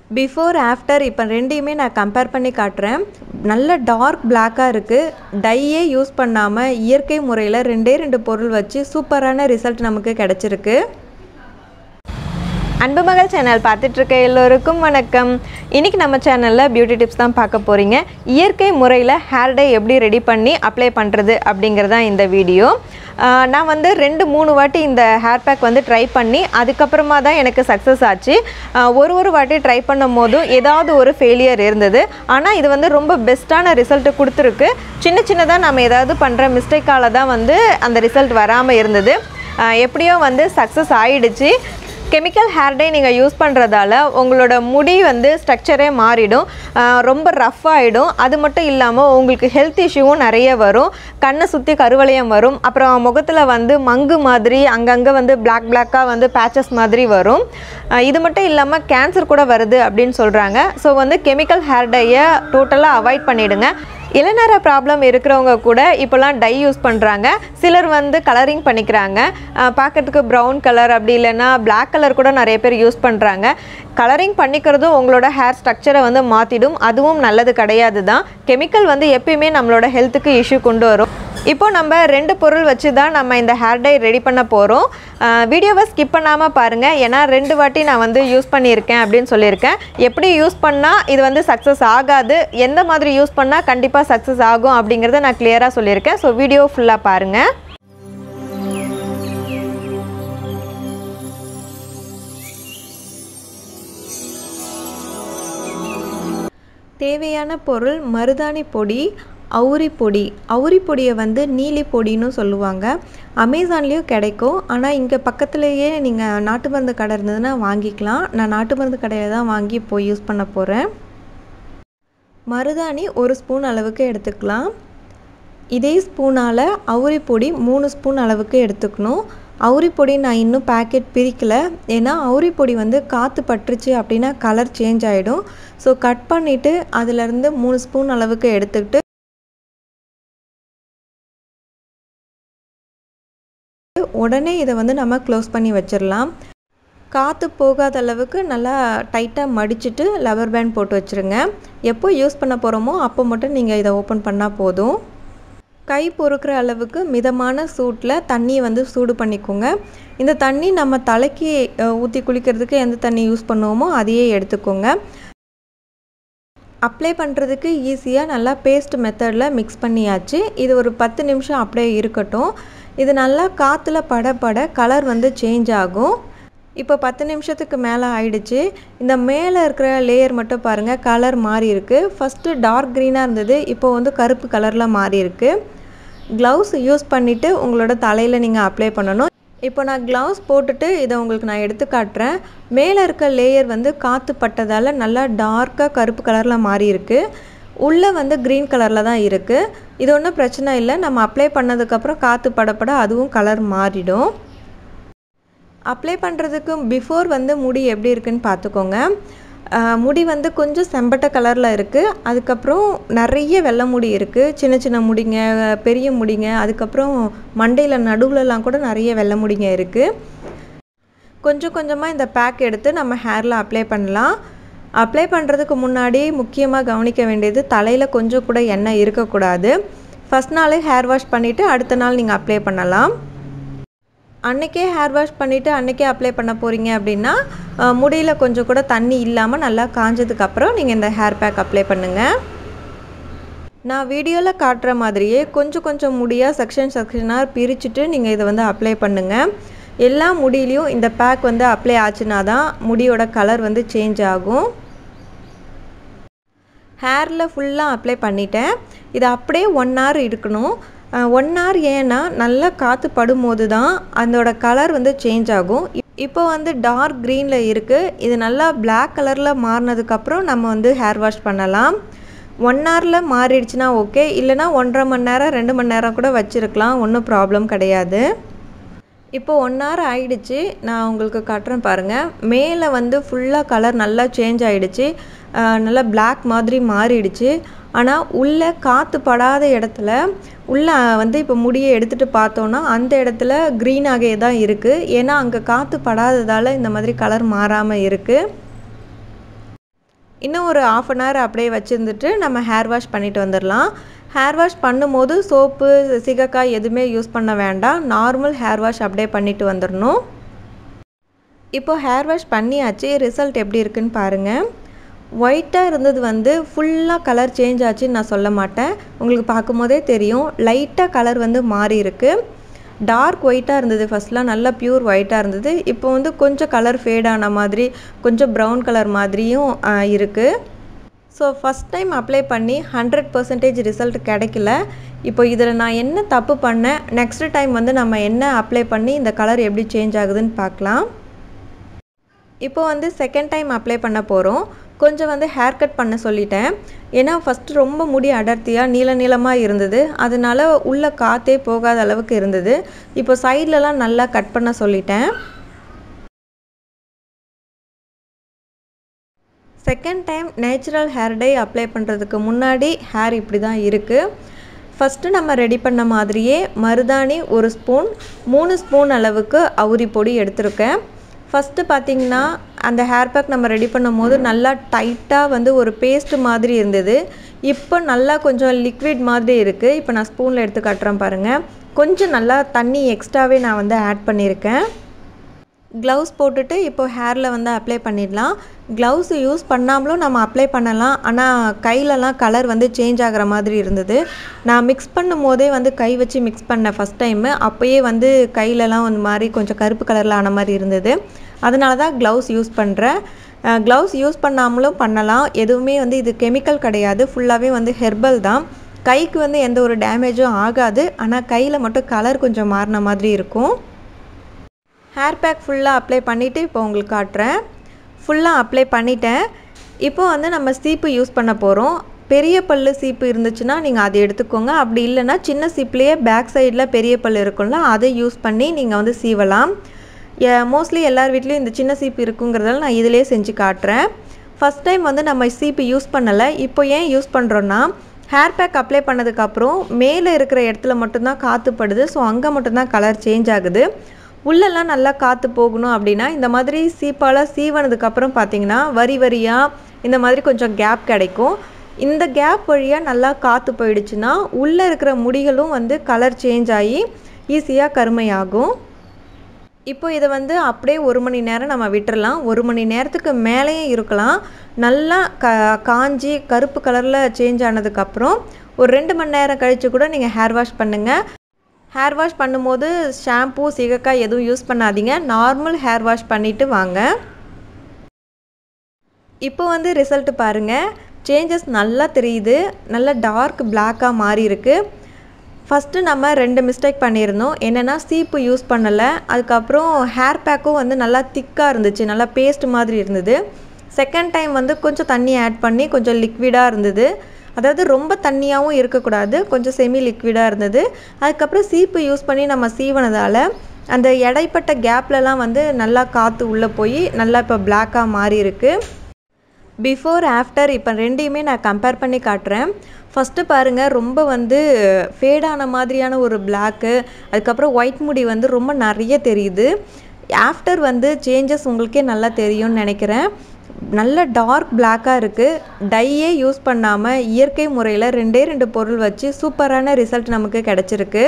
before after இப்போ ரெண்டையுமே நான் கம்பேர் பண்ணி காட்டுறேன் நல்ல டார்க் பிளாக்காக இருக்குது டையே யூஸ் பண்ணாமல் இயற்கை முறையில் ரெண்டே ரெண்டு பொருள் வச்சு சூப்பரான ரிசல்ட் நமக்கு கிடச்சிருக்கு அன்பு மகள் சேனல் பார்த்துட்டு இருக்க எல்லோருக்கும் வணக்கம் இன்றைக்கி நம்ம சேனலில் பியூட்டி டிப்ஸ் தான் பார்க்க போகிறீங்க இயற்கை முறையில் ஹேர் டை எப்படி ரெடி பண்ணி அப்ளை பண்ணுறது அப்படிங்கிறது தான் இந்த வீடியோ ஆஹ் நான் வந்து ரெண்டு மூணு வாட்டி இந்த ஹேர் பேக் வந்து ட்ரை பண்ணி அதுக்கப்புறமா தான் எனக்கு சக்ஸஸ் ஆச்சு ஆஹ் ஒரு ஒரு வாட்டி ட்ரை பண்ணும் போதும் ஏதாவது ஒரு ஃபெயிலியர் இருந்தது ஆனால் இது வந்து ரொம்ப பெஸ்ட்டான ரிசல்ட் கொடுத்துருக்கு சின்ன சின்னதாக நம்ம ஏதாவது பண்ணுற மிஸ்டேக்கால தான் வந்து அந்த ரிசல்ட் வராமல் இருந்தது ஆஹ் எப்படியோ வந்து சக்ஸஸ் ஆயிடுச்சு கெமிக்கல் ஹேர் டை நீங்கள் யூஸ் பண்ணுறதால உங்களோட முடி வந்து ஸ்ட்ரக்சரே மாறிடும் ஆஹ் ரொம்ப ரஃப் ஆகிடும் அது மட்டும் இல்லாமல் உங்களுக்கு ஹெல்த் இஷ்யூவும் நிறைய வரும் கண்ணை சுற்றி கருவளையம் வரும் அப்புறம் முகத்தில் வந்து மங்கு மாதிரி அங்கங்கே வந்து பிளாக் பிளாக்காக வந்து பேச்சஸ் மாதிரி வரும் ஆஹ் இது மட்டும் இல்லாமல் கேன்சர் கூட வருது அப்படின்னு சொல்கிறாங்க ஸோ வந்து கெமிக்கல் ஹேர் டையை டோட்டலாக அவாய்ட் பண்ணிவிடுங்க இளநர ப்ராப்ளம் இருக்கிறவங்க கூட இப்போல்லாம் டை யூஸ் பண்ணுறாங்க சிலர் வந்து கலரிங் பண்ணிக்கிறாங்க அஹ் பார்க்கறதுக்கு ப்ரௌன் கலர் அப்படி இல்லைன்னா Black கலர் கூட நிறைய பேர் யூஸ் பண்ணுறாங்க கலரிங் பண்ணிக்கிறதும் உங்களோட ஹேர் ஸ்ட்ரக்சரை வந்து மாற்றிடும் அதுவும் நல்லது கிடையாது தான் கெமிக்கல் வந்து எப்பயுமே நம்மளோட ஹெல்த்துக்கு இஷ்யூ கொண்டு வரும் இப்போ நம்ம ரெண்டு பொருள் வச்சு தான் நம்ம இந்த ஹேர் டை ரெடி பண்ண போகிறோம் வீடியோவை ஸ்கிப் பண்ணாமல் பாருங்கள் ஏன்னா ரெண்டு வாட்டி நான் வந்து யூஸ் பண்ணியிருக்கேன் அப்படின்னு சொல்லியிருக்கேன் எப்படி யூஸ் பண்ணால் இது வந்து சக்ஸஸ் ஆகாது எந்த மாதிரி யூஸ் பண்ணால் கண்டிப்பாக சக்ஸஸ் ஆகும் அப்படிங்கிறத நான் கிளியராக சொல்லியிருக்கேன் ஸோ வீடியோ ஃபுல்லாக பாருங்கள் தேவையான பொருள் மருதாணி பொடி அவுரி பொடி அவுரி பொடியை வந்து நீலி பொடின்னு சொல்லுவாங்க அமேசான்லேயும் கிடைக்கும் ஆனால் இங்கே பக்கத்துலேயே நீங்கள் நாட்டு மருந்து கடை இருந்ததுன்னா வாங்கிக்கலாம் நான் நாட்டு மருந்து கடையில் தான் வாங்கி இப்போ யூஸ் பண்ண போகிறேன் மருதாணி ஒரு ஸ்பூன் அளவுக்கு எடுத்துக்கலாம் இதே ஸ்பூனால் அவுரி பொடி மூணு ஸ்பூன் அளவுக்கு எடுத்துக்கணும் அவுரி பொடி நான் இன்னும் பேக்கெட் பிரிக்கலை ஏன்னா அவுரி பொடி வந்து காற்று பட்டுருச்சு அப்படின்னா கலர் சேஞ்ச் ஆகிடும் ஸோ கட் பண்ணிவிட்டு அதிலேருந்து மூணு ஸ்பூன் அளவுக்கு எடுத்துக்கிட்டு உடனே இதை வந்து நம்ம க்ளோஸ் பண்ணி வச்சிடலாம் காற்று போகாத அளவுக்கு நல்லா டைட்டாக மடிச்சுட்டு லவர் பேண்ட் போட்டு வச்சுருங்க எப்போ யூஸ் பண்ண போகிறோமோ அப்போ மட்டும் நீங்கள் இதை ஓப்பன் பண்ணால் போதும் கை பொறுக்கிற அளவுக்கு மிதமான சூட்டில் தண்ணியை வந்து சூடு பண்ணிக்கோங்க இந்த தண்ணி நம்ம தலைக்கு ஊற்றி குளிக்கிறதுக்கு எந்த தண்ணி யூஸ் பண்ணுவோமோ அதையே எடுத்துக்கோங்க அப்ளை பண்ணுறதுக்கு ஈஸியாக நல்லா பேஸ்ட் மெத்தடில் மிக்ஸ் பண்ணியாச்சு இது ஒரு பத்து நிமிஷம் அப்படியே இருக்கட்டும் இது நல்லா காற்றுல பட பட கலர் வந்து சேஞ்ச் ஆகும் இப்போ பத்து நிமிஷத்துக்கு மேலே ஆயிடுச்சு இந்த மேலே இருக்கிற லேயர் மட்டும் பாருங்கள் கலர் மாறி இருக்குது ஃபஸ்ட்டு டார்க் க்ரீனாக இருந்தது இப்போ வந்து கருப்பு கலரில் மாறி இருக்குது க்ளவுஸ் யூஸ் பண்ணிவிட்டு உங்களோட தலையில் நீங்கள் அப்ளை பண்ணணும் இப்போ நான் க்ளவுஸ் போட்டுட்டு இதை உங்களுக்கு நான் எடுத்து காட்டுறேன் மேலே இருக்க லேயர் வந்து காற்று பட்டதால் நல்லா டார்க்காக கருப்பு கலரில் மாறி இருக்குது உள்ளே வந்து க்ரீன் கலரில் தான் இருக்குது இது ஒன்றும் பிரச்சனை இல்லை நம்ம அப்ளை பண்ணதுக்கப்புறம் காற்று படப்பட அதுவும் கலர் மாறிடும் அப்ளை பண்ணுறதுக்கு பிஃபோர் வந்து முடி எப்படி இருக்குன்னு பார்த்துக்கோங்க முடி வந்து கொஞ்சம் செம்பட்ட கலரில் இருக்குது அதுக்கப்புறம் நிறைய வெள்ளை முடி இருக்குது சின்ன சின்ன முடிங்க பெரிய முடிங்க அதுக்கப்புறம் மண்டையில் நடுவுலலாம் கூட நிறைய வெள்ளை முடிங்க இருக்குது கொஞ்சம் கொஞ்சமாக இந்த பேக் எடுத்து நம்ம ஹேரில் அப்ளை பண்ணலாம் அப்ளை பண்ணுறதுக்கு முன்னாடி முக்கியமாக கவனிக்க வேண்டியது தலையில் கொஞ்சம் கூட எண்ணெய் இருக்கக்கூடாது ஃபஸ்ட் நாளே ஹேர் வாஷ் பண்ணிவிட்டு அடுத்த நாள் நீங்கள் அப்ளை பண்ணலாம் அன்றைக்கே ஹேர் வாஷ் பண்ணிவிட்டு அன்றைக்கே அப்ளை பண்ண போகிறீங்க அப்படின்னா முடியில் கொஞ்சம் கூட தண்ணி இல்லாமல் நல்லா காஞ்சதுக்கப்புறம் நீங்கள் இந்த ஹேர் பேக் அப்ளை பண்ணுங்கள் நான் வீடியோவில் காட்டுற மாதிரியே கொஞ்சம் கொஞ்சம் முடியாக செக்ஷன் செக்ஷனாக பிரிச்சுட்டு நீங்கள் இதை வந்து அப்ளை பண்ணுங்கள் எல்லா முடியிலையும் இந்த பேக் வந்து அப்ளை ஆச்சுன்னா தான் முடியோட கலர் வந்து சேஞ்ச் ஆகும் ஹேரில் ஃபுல்லாக அப்ளை பண்ணிட்டேன் இது அப்படியே ஒன் ஹவர் இருக்கணும் ஒன் ஹவர் ஏன்னா நல்லா காற்று படும்போது தான் அதோட கலர் வந்து சேஞ்ச் ஆகும் இப்போ வந்து டார்க் க்ரீனில் இருக்குது இது நல்லா பிளாக் கலரில் மாறினதுக்கப்புறம் நம்ம வந்து ஹேர் வாஷ் பண்ணலாம் ஒன் ஹவரில் மாறிடுச்சுன்னா ஓகே இல்லைனா ஒன்றரை மணி நேரம் ரெண்டு மணி நேரம் கூட வச்சுருக்கலாம் ஒன்றும் ப்ராப்ளம் கிடையாது இப்போ ஒன் ஹவர் ஆயிடுச்சு நான் உங்களுக்கு காட்டுறேன் பாருங்கள் மேலே வந்து ஃபுல்லாக கலர் நல்லா சேஞ்ச் ஆகிடுச்சு நல்லா பிளாக் மாதிரி மாறிடுச்சு ஆனால் உள்ளே காற்று படாத இடத்துல உள்ளே வந்து இப்போ முடியை எடுத்துகிட்டு பார்த்தோன்னா அந்த இடத்துல க்ரீனாகவே தான் இருக்குது ஏன்னா அங்கே காற்று படாததால் இந்த மாதிரி கலர் மாறாமல் இருக்குது இன்னும் ஒரு ஆஃப் அன் ஹவர் அப்படியே வச்சுருந்துட்டு நம்ம ஹேர் வாஷ் பண்ணிட்டு வந்துடலாம் ஹேர் வாஷ் பண்ணும்போது சோப்பு சிகக்காய் எதுவுமே யூஸ் பண்ண வேண்டாம் நார்மல் ஹேர் வாஷ் அப்படியே பண்ணிட்டு வந்துடணும் இப்போது ஹேர் வாஷ் பண்ணியாச்சு ரிசல்ட் எப்படி இருக்குன்னு பாருங்கள் ஒயிட்டாக இருந்தது வந்து ஃபுல்லாக கலர் சேஞ்ச் ஆச்சுன்னு நான் சொல்ல மாட்டேன் உங்களுக்கு பார்க்கும்போதே தெரியும் லைட்டாக கலர் வந்து மாறி இருக்குது டார்க் ஒயிட்டாக இருந்தது ஃபஸ்ட்லாம் நல்லா ப்யூர் ஒயிட்டாக இருந்தது இப்போ வந்து கொஞ்சம் கலர் ஃபேட் ஆன மாதிரி கொஞ்சம் ப்ரௌன் கலர் மாதிரியும் இருக்குது ஸோ ஃபஸ்ட் டைம் அப்ளை பண்ணி ஹண்ட்ரட் பர்சன்டேஜ் ரிசல்ட் கிடைக்கல இப்போ இதில் நான் என்ன தப்பு பண்ணேன் நெக்ஸ்ட் டைம் வந்து நம்ம என்ன அப்ளை பண்ணி இந்த கலர் எப்படி சேஞ்ச் ஆகுதுன்னு பார்க்கலாம் இப்போ வந்து செகண்ட் டைம் அப்ளை பண்ண போகிறோம் கொஞ்சம் வந்து ஹேர் கட் பண்ண சொல்லிட்டேன் ஏன்னா ஃபஸ்ட்டு ரொம்ப முடி அடர்த்தியாக நீள நீளமாக இருந்தது அதனால உள்ளே காற்றே போகாத அளவுக்கு இருந்தது இப்போ சைட்லலாம் நல்லா கட் பண்ண சொல்லிட்டேன் second time natural hair dye apply பண்ணுறதுக்கு முன்னாடி ஹேர் இப்படி தான் இருக்குது ஃபஸ்ட்டு நம்ம ரெடி பண்ண மாதிரியே மருதாணி ஒரு ஸ்பூன் மூணு ஸ்பூன் அளவுக்கு அவுரி பொடி எடுத்திருக்கேன் ஃபஸ்ட்டு பார்த்திங்கன்னா அந்த ஹேர் பேக் நம்ம ரெடி பண்ணும் போது நல்லா டைட்டாக வந்து ஒரு பேஸ்ட் மாதிரி இருந்தது இப்போ நல்லா கொஞ்சம் லிக்விட் மாதிரி இருக்குது இப்போ நான் ஸ்பூனில் எடுத்து காட்டுறேன் பாருங்கள் கொஞ்சம் நல்லா தண்ணி எக்ஸ்ட்ராவே நான் வந்து ஆட் பண்ணியிருக்கேன் க்ளவுஸ் போட்டுட்டு இப்போ ஹேரில் வந்து அப்ளை பண்ணிடலாம் க்ளவுஸ் யூஸ் பண்ணாமலும் நம்ம அப்ளை பண்ணலாம் ஆனால் கையிலலாம் கலர் வந்து சேஞ்ச் ஆகிற மாதிரி இருந்தது நான் மிக்ஸ் பண்ணும் போதே வந்து கை வச்சு மிக்ஸ் பண்ணேன் ஃபஸ்ட் டைமு அப்போயே வந்து கையிலலாம் ஒரு மாதிரி கொஞ்சம் கருப்பு கலரில் ஆன மாதிரி இருந்தது அதனால தான் க்ளவுஸ் யூஸ் பண்ணுறேன் க்ளவுஸ் யூஸ் பண்ணாமலும் பண்ணலாம் எதுவுமே வந்து இது கெமிக்கல் கிடையாது ஃபுல்லாகவே வந்து ஹெர்பல் தான் கைக்கு வந்து எந்த ஒரு டேமேஜும் ஆகாது ஆனால் கையில் மட்டும் கலர் கொஞ்சம் மாறின மாதிரி இருக்கும் ஹேர் பேக் ஃபுல்லாக அப்ளை பண்ணிவிட்டு இப்போ உங்களுக்கு காட்டுறேன் ஃபுல்லாக அப்ளை பண்ணிட்டேன் இப்போ வந்து நம்ம சீப்பு யூஸ் பண்ண போகிறோம் பெரிய பல்லு சீப்பு இருந்துச்சுன்னா நீங்கள் அதை எடுத்துக்கோங்க அப்படி இல்லைன்னா சின்ன சீப்லேயே பேக் சைடில் பெரிய பல் இருக்கும்ல அதை யூஸ் பண்ணி நீங்கள் வந்து சீவலாம் மோஸ்ட்லி எல்லார் வீட்லேயும் இந்த சின்ன சீப்பு இருக்குங்கிறதால நான் இதிலே செஞ்சு காட்டுறேன் ஃபஸ்ட் டைம் வந்து நம்ம சீப்பு யூஸ் பண்ணலை இப்போ ஏன் யூஸ் பண்ணுறோன்னா ஹேர் பேக் அப்ளை பண்ணதுக்கப்புறம் மேலே இருக்கிற இடத்துல மட்டும்தான் காற்று படுது ஸோ அங்கே மட்டும்தான் கலர் சேஞ்ச் ஆகுது உள்ளெல்லாம் நல்லா காற்று போகணும் அப்படின்னா இந்த மாதிரி சீப்பால் சீவனதுக்கப்புறம் பார்த்தீங்கன்னா வரி வரியாக இந்த மாதிரி கொஞ்சம் கேப் கிடைக்கும் இந்த கேப் வழியாக நல்லா காற்று போயிடுச்சுன்னா உள்ளே இருக்கிற முடிகளும் வந்து கலர் சேஞ்ச் ஆகி ஈஸியாக கருமையாகும் இப்போ இதை வந்து அப்படியே ஒரு மணி நேரம் நம்ம விட்டுறலாம் ஒரு மணி நேரத்துக்கு மேலேயே இருக்கலாம் நல்லா க காஞ்சி கருப்பு கலரில் சேஞ்ச் ஆனதுக்கப்புறம் ஒரு ரெண்டு மணி நேரம் கழித்து கூட நீங்கள் ஹேர் வாஷ் பண்ணுங்கள் ஹேர் வாஷ் பண்ணும்போது ஷாம்பூ சிகக்காய் எதுவும் யூஸ் பண்ணாதீங்க நார்மல் ஹேர் வாஷ் பண்ணிவிட்டு வாங்க இப்போ வந்து ரிசல்ட் பாருங்கள் சேஞ்சஸ் நல்லா தெரியுது நல்லா டார்க் பிளாக்காக மாறி இருக்குது ஃபஸ்ட்டு நம்ம ரெண்டு மிஸ்டேக் பண்ணியிருந்தோம் என்னென்னா சீப்பு யூஸ் பண்ணலை அதுக்கப்புறம் ஹேர் பேக்கும் வந்து நல்லா திக்காக இருந்துச்சு நல்லா பேஸ்ட் மாதிரி இருந்தது செகண்ட் டைம் வந்து கொஞ்சம் தண்ணி ஆட் பண்ணி கொஞ்சம் லிக்விடாக இருந்தது அதாவது ரொம்ப தண்ணியாகவும் இருக்கக்கூடாது கொஞ்சம் செமி லிக்விடாக இருந்தது அதுக்கப்புறம் சீப்பு யூஸ் பண்ணி நம்ம சீவனதால் அந்த இடைப்பட்ட கேப்லலாம் வந்து நல்லா காற்று உள்ளே போய் நல்லா இப்போ பிளாக்காக மாறி இருக்குது பிஃபோர் ஆஃப்டர் இப்போ ரெண்டையுமே நான் கம்பேர் பண்ணி காட்டுறேன் ஃபஸ்ட்டு பாருங்கள் ரொம்ப வந்து ஃபேடான மாதிரியான ஒரு பிளாக்கு அதுக்கப்புறம் ஒயிட் முடி வந்து ரொம்ப நிறைய தெரியுது ஆஃப்டர் வந்து சேஞ்சஸ் உங்களுக்கே நல்லா தெரியும்னு நினைக்கிறேன் நல்ல டார்க் பிளாக்காக இருக்குது டையே யூஸ் பண்ணாமல் இயற்கை முறையில் ரெண்டே ரெண்டு பொருள் வச்சு சூப்பரான ரிசல்ட் நமக்கு கிடச்சிருக்கு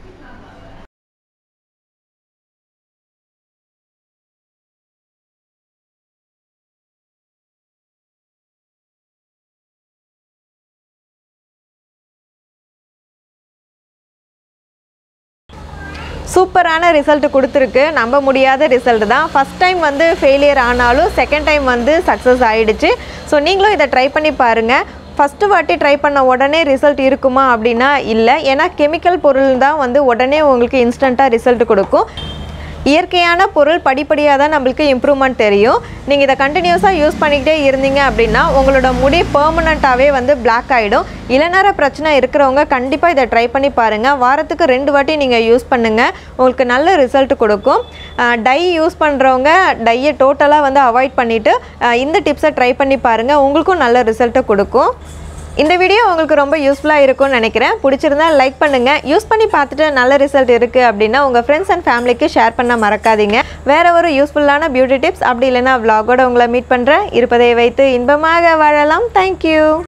சூப்பரான ரிசல்ட் கொடுத்துருக்கு நம்ப முடியாத ரிசல்ட் தான் ஃபஸ்ட் டைம் வந்து ஃபெயிலியர் ஆனாலும் செகண்ட் டைம் வந்து சக்ஸஸ் ஆகிடுச்சு ஸோ நீங்களும் இதை ட்ரை பண்ணி பாருங்கள் ஃபஸ்ட்டு வாட்டி ட்ரை பண்ண உடனே ரிசல்ட் இருக்குமா அப்படின்னா இல்லை ஏன்னா கெமிக்கல் பொருள் தான் வந்து உடனே உங்களுக்கு இன்ஸ்டண்ட்டாக ரிசல்ட் கொடுக்கும் இயற்கையான பொருள் படிப்படியாக தான் நம்மளுக்கு இம்ப்ரூவ்மெண்ட் தெரியும் நீங்கள் இதை கண்டினியூஸாக யூஸ் பண்ணிக்கிட்டே இருந்தீங்க அப்படின்னா உங்களோட முடி பெர்மனண்ட்டாகவே வந்து பிளாக் ஆகிடும் இளநர பிரச்சனை இருக்கிறவங்க கண்டிப்பாக இதை ட்ரை பண்ணி பாருங்கள் வாரத்துக்கு ரெண்டு வாட்டி நீங்கள் யூஸ் பண்ணுங்கள் உங்களுக்கு நல்ல ரிசல்ட் கொடுக்கும் டை யூஸ் பண்ணுறவங்க டையை டோட்டலாக வந்து அவாய்ட் பண்ணிவிட்டு இந்த டிப்ஸை ட்ரை பண்ணி பாருங்கள் உங்களுக்கும் நல்ல ரிசல்ட்டை கொடுக்கும் இந்த வீடியோ உங்களுக்கு ரொம்ப யூஸ்ஃபுல்லாக இருக்கும்னு நினைக்கிறேன் பிடிச்சிருந்தா லைக் பண்ணுங்கள் யூஸ் பண்ணி பார்த்துட்டு நல்ல ரிசல்ட் இருக்குது அப்படின்னா உங்கள் ஃப்ரெண்ட்ஸ் அண்ட் ஃபேமிலிக்கு ஷேர் பண்ண மறக்காதீங்க வேற ஒரு யூஸ்ஃபுல்லான பியூட்டி டிப்ஸ் அப்படி இல்லைன்னா vlog-ஓட உங்களை மீட் பண்ணுறேன் இருப்பதை வைத்து இன்பமாக வாழலாம் தேங்க்யூ